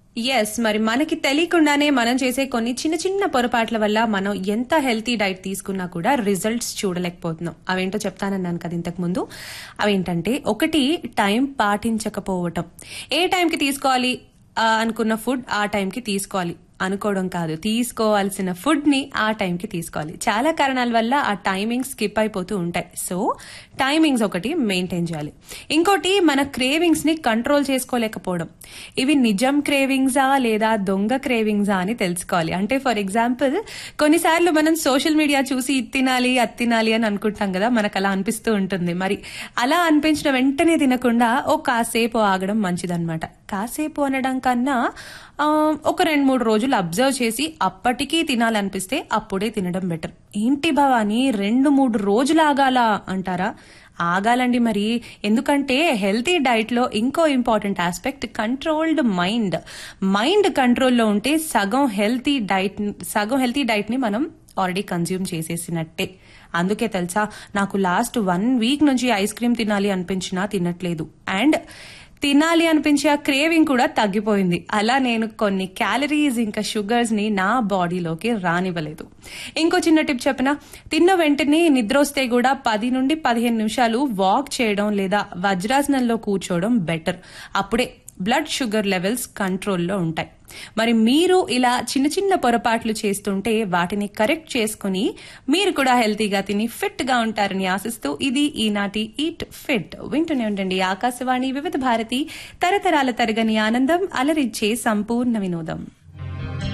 yes మరి మనకి తెలియకుండానే మనం చేసే కొన్ని చిన్న చిన్న పొరపాట్ల వల్ల మనం ఎంత హెల్తీ డైట్ తీసుకున్నా కూడా రిజల్ట్స్ చూడలేకపోతున్నాం అవేంటో చెప్తానన్నాను కదా ఇంతకు ముందు అవేంటంటే ఒకటి టైం పాటించకపోవటం ఏ టైంకి తీసుకోవాలి ఆ, అనుకున్న ఫుడ్ ఆ టైంకి తీసుకోవాలి అనుకోవడం కాదు తీసుకోవాల్సిన ఫుడ్ ని ఆ టైంకి తీసుకోవాలి చాలా కారణాల వల్ల ఆ టైమింగ్ స్కిప్ అయిపోతూ ఉంటాయి సో టైమింగ్స్ ఒకటి మెయింటైన్ చేయాలి ఇంకోటి మన క్రేవింగ్స్ ని కంట్రోల్ చేసుకోలేకపోవడం ఇవి నిజం క్రేవింగ్సా లేదా దొంగ క్రేవింగ్సా అని తెలుసుకోవాలి అంటే ఫర్ ఎగ్జాంపుల్ కొన్నిసార్లు మనం సోషల్ మీడియా చూసి ఇది తినాలి అది తినాలి అని అనుకుంటాం కదా మనకు అలా అనిపిస్తూ ఉంటుంది మరి అలా అనిపించిన వెంటనే తినకుండా ఓ కాసేపు ఆగడం మంచిదన్నమాట కాసేపు అనడం కన్నా ఆ, ఒక రెండు మూడు రోజులు అబ్జర్వ్ చేసి అప్పటికీ తినాలనిపిస్తే అప్పుడే తినడం బెటర్ ఏంటి భవాని రెండు మూడు రోజులు ఆగాల అంటారా ఆగాలండి మరి ఎందుకంటే హెల్తీ డైట్ లో ఇంకో important aspect controlled mind mind కంట్రోల్లో ఉంటే సగం హెల్తీ డైట్ సగం హెల్తీ డైట్ ని మనం ఆల్రెడీ కన్జ్యూమ్ చేసేసినట్టే అందుకే తెలుసా నాకు లాస్ట్ వన్ వీక్ నుంచి ఐస్ క్రీమ్ తినాలి అనిపించినా తినట్లేదు అండ్ తినాలి అనిపించే ఆ క్రేవింగ్ కూడా తగ్గిపోయింది అలా నేను కొన్ని క్యాలరీస్ ఇంకా షుగర్స్ ని నా బాడీలోకి రానివ్వలేదు ఇంకో చిన్న టిప్ చెప్పిన తిన్న వెంటనే నిద్ర వస్తే కూడా పది నుండి పదిహేను నిమిషాలు వాక్ చేయడం లేదా వజ్రాసనంలో కూర్చోవడం బెటర్ అప్పుడే బ్లడ్ షుగర్ లెవెల్స్ కంట్రోల్లో ఉంటాయి మరి మీరు ఇలా చిన్న చిన్న పొరపాట్లు చేస్తుంటే వాటిని కరెక్ట్ చేసుకుని మీరు కూడా హెల్తీగా తిని ఫిట్ గా ఉంటారని ఆశిస్తూ ఇది ఈనాటి ఈట్ ఫిట్ వింటూనే ఉండండి ఆకాశవాణి వివిధ భారతి తరతరాల తరగని ఆనందం అలరిచ్చే సంపూర్ణ వినోదం